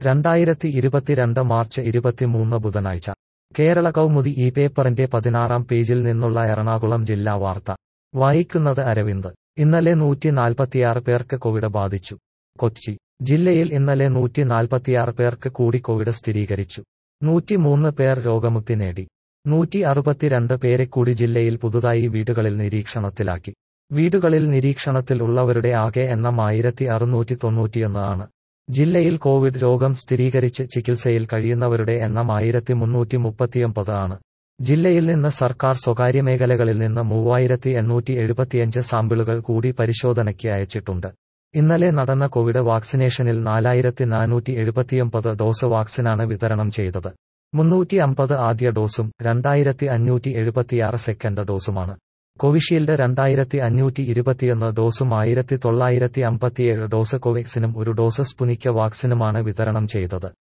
രണ്ടായിരത്തി ഇരുപത്തിരണ്ട് മാർച്ച് ഇരുപത്തിമൂന്ന് ബുധനാഴ്ച കേരള കൗമുദി ഈ പേപ്പറിന്റെ പതിനാറാം പേജിൽ നിന്നുള്ള എറണാകുളം ജില്ലാ വാർത്ത വായിക്കുന്നത് അരവിന്ദ് ഇന്നലെ നൂറ്റി നാൽപ്പത്തിയാറ് പേർക്ക് കോവിഡ് ബാധിച്ചു കൊച്ചി ജില്ലയിൽ ഇന്നലെ നൂറ്റി നാൽപ്പത്തിയാറ് പേർക്ക് കൂടി കോവിഡ് സ്ഥിരീകരിച്ചു നൂറ്റിമൂന്ന് പേർ രോഗമുക്തി നേടി നൂറ്റി അറുപത്തിരണ്ട് പേരെ കൂടി ജില്ലയിൽ പുതുതായി വീടുകളിൽ നിരീക്ഷണത്തിലാക്കി വീടുകളിൽ നിരീക്ഷണത്തിൽ ഉള്ളവരുടെ ആകെ എണ്ണം ആയിരത്തി അറുന്നൂറ്റി തൊണ്ണൂറ്റിയൊന്ന് ആണ് ജില്ലയിൽ കോവിഡ് രോഗം സ്ഥിരീകരിച്ച് ചികിത്സയിൽ കഴിയുന്നവരുടെ എണ്ണം ആയിരത്തി മുന്നൂറ്റി മുപ്പത്തിയൊമ്പത് ആണ് ജില്ലയിൽ നിന്ന് സർക്കാർ സ്വകാര്യ മേഖലകളിൽ നിന്ന് മൂവായിരത്തി എണ്ണൂറ്റി എഴുപത്തിയഞ്ച് സാമ്പിളുകൾ കൂടി പരിശോധനയ്ക്ക് അയച്ചിട്ടുണ്ട് ഇന്നലെ നടന്ന കോവിഡ് വാക്സിനേഷനിൽ നാലായിരത്തി നാനൂറ്റി എഴുപത്തിയൊമ്പത് ഡോസ് വാക്സിനാണ് വിതരണം ചെയ്തത് മുന്നൂറ്റി അമ്പത് ആദ്യ ഡോസും രണ്ടായിരത്തി അഞ്ഞൂറ്റി എഴുപത്തിയാറ് സെക്കൻഡ് ഡോസുമാണ് കോവിഷീൽഡ് രണ്ടായിരത്തി അഞ്ഞൂറ്റി ഇരുപത്തിയൊന്ന് ഡോസും ആയിരത്തി തൊള്ളായിരത്തി അമ്പത്തിയേഴ് ഡോസ് കോവാക്സിനും ഒരു ഡോസ് സ്പുനിക്ക വാക്സിനുമാണ് വിതരണം ചെയ്തത്